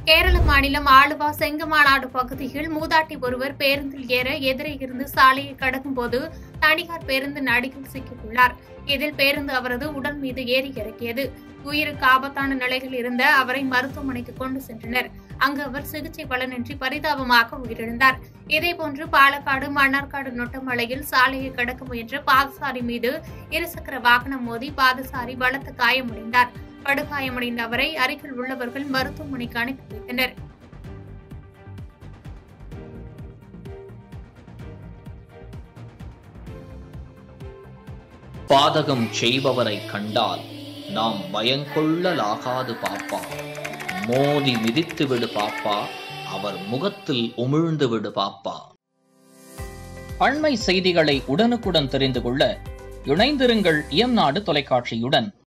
கேரள மாநிலம் ஆலுவா செங்கமாநாடு பகுதியில் மூதாட்டி ஒருவர் பேருந்தில் ஏற எதிரே இருந்து சாலையை கடக்கும் போது தனியார் பேருந்து நடிகில் சிக்கியுள்ளார் இதில் பேருந்து அவரது உடல் மீது ஏறி இறக்கியது உயிருக்கு ஆபத்தான நிலையில் இருந்த அவரை மருத்துவமனைக்கு கொண்டு சென்றனர் அங்கு அவர் சிகிச்சை பலனின்றி பரிதாபமாக உயிரிழந்தார் இதேபோன்று பாலக்காடு மன்னார்காடு நொட்டமலையில் சாலையை கடக்க முயன்ற பாதசாரி மீது இருசக்கர வாகனம் மோதி பாதசாரி பலத்த காயமடைந்தார் படுகாயமடைந்த அவரை அருகில் உள்ளவர்கள் மருத்துவமனைக்கு அனுப்பி வைத்தனர் பாதகம் செய்பவரை கண்டால் நாம் பயங்கொள்ளலாகாது பாப்பா மோதி மிதித்து விடு பாப்பா அவர் முகத்தில் உமிழ்ந்து விடு பாப்பா அண்மை செய்திகளை உடனுக்குடன் தெரிந்து கொள்ள இணைந்திருங்கள் இயம்நாடு தொலைக்காட்சியுடன்